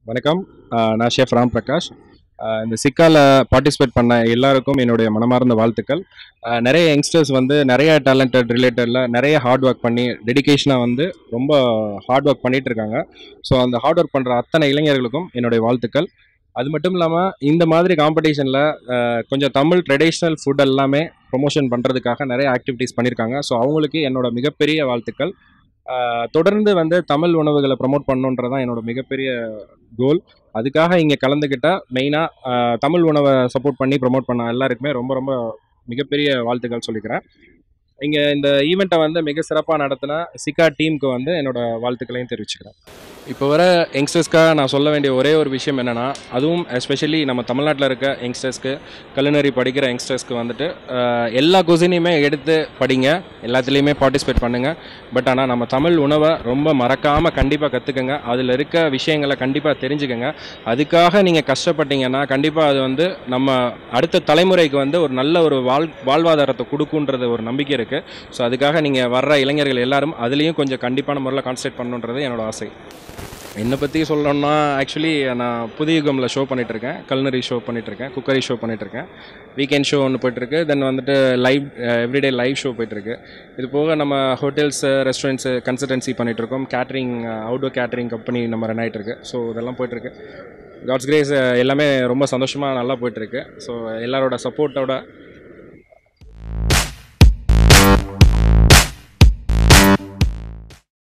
வணக்கம் ஆஹ் நான் ஷெஃப் ராம் பிரகாஷ் ஆஹ் இந்த சிக்கால பார்ட்டிசிபேட் பண்ண எல்லாருக்கும் என்னுடைய மனமார்ந்த வாழ்த்துக்கள் ஆஹ் நிறைய யங்ஸ்டர்ஸ் வந்து நிறைய டேலண்டட் ரிலேட்டடில் நிறைய ஹார்ட் ஒர்க் பண்ணி டெடிகேஷனாக வந்து ரொம்ப ஹார்ட் ஒர்க் பண்ணிட்டு இருக்காங்க ஸோ அந்த ஹார்ட் ஒர்க் பண்ணுற அத்தனை இளைஞர்களுக்கும் என்னுடைய வாழ்த்துக்கள் அது மட்டும் இல்லாமல் இந்த மாதிரி காம்படிஷனில் கொஞ்சம் தமிழ் ட்ரெடிஷ்னல் ஃபுட் எல்லாமே ப்ரொமோஷன் பண்ணுறதுக்காக நிறைய ஆக்டிவிட்டீஸ் பண்ணியிருக்காங்க ஸோ அவங்களுக்கு என்னோட மிகப்பெரிய வாழ்த்துக்கள் ஆஹ் தொடர்ந்து வந்து தமிழ் உணவுகளை ப்ரமோட் பண்ணணுன்றதான் என்னோட மிகப்பெரிய கோல் அதுக்காக இங்கே கலந்துக்கிட்ட மெயினாக தமிழ் உணவை சப்போர்ட் பண்ணி ப்ரமோட் பண்ண எல்லாருக்குமே ரொம்ப ரொம்ப மிகப்பெரிய வாழ்த்துக்கள் சொல்லிக்கிறேன் இங்கே இந்த ஈவெண்ட்டை வந்து மிக சிறப்பாக நடத்தின சிக்கா டீமுக்கு வந்து என்னோட வாழ்த்துக்களையும் தெரிவிச்சுக்கிறேன் இப்போ வர யங்ஸ்டர்ஸ்க்காக நான் சொல்ல வேண்டிய ஒரே ஒரு விஷயம் என்னென்னா அதுவும் எஸ்பெஷலி நம்ம தமிழ்நாட்டில் இருக்க யங்ஸ்டர்ஸ்க்கு கலினரி படிக்கிற யங்ஸ்டர்ஸ்க்கு வந்துட்டு ஆஹ், எல்லா குசினையுமே எடுத்து படிங்க எல்லாத்துலேயுமே பார்ட்டிசிபேட் பண்ணுங்கள் பட் ஆனால் நம்ம தமிழ் உணவை ரொம்ப மறக்காமல் கண்டிப்பாக கற்றுக்குங்க அதில் இருக்க விஷயங்களை கண்டிப்பாக தெரிஞ்சுக்கங்க அதுக்காக நீங்கள் கஷ்டப்பட்டீங்கன்னா கண்டிப்பாக அது வந்து நம்ம அடுத்த தலைமுறைக்கு வந்து ஒரு நல்ல ஒரு வாழ் வாழ்வாதாரத்தை கொடுக்குன்றது ஒரு நம்பிக்கை இருக்குது ஸோ அதுக்காக நீங்கள் வர்ற இளைஞர்கள் எல்லாரும் அதுலேயும் கொஞ்சம் கண்டிப்பான முறையில் கான்சன்ட்ரேட் பண்ணணுன்றது என்னோட ஆசை என்னை பற்றி சொல்லணும்னா ஆக்சுவலி நான் புதிய யுகமில் ஷோ பண்ணிகிட்ருக்கேன் கல்னரி ஷோ பண்ணிகிட்ருக்கேன் குக்கரி ஷோ பண்ணிகிட்ருக்கேன் வீக்கெண்ட் ஷோ ஒன்று போயிட்டுருக்கு தென் வந்துட்டு லைவ் எவ்ரிடே லைவ் ஷோ போயிட்டுருக்கு இது போக நம்ம ஹோட்டல்ஸு ரெஸ்டாரண்ட்ஸு கன்சல்டன்சி பண்ணிகிட்ருக்கோம் கேட்ரிங் அவுட்டோர் கேட்ரிங் கம்பெனி நம்ம ரன் ஆகிட்டுருக்கு ஸோ இதெல்லாம் போயிட்டுருக்கு காட்ஸ் கிரேஸ் எல்லாமே ரொம்ப சந்தோஷமாக நல்லா போயிட்டுருக்கு ஸோ எல்லாரோட சப்போர்ட்டோட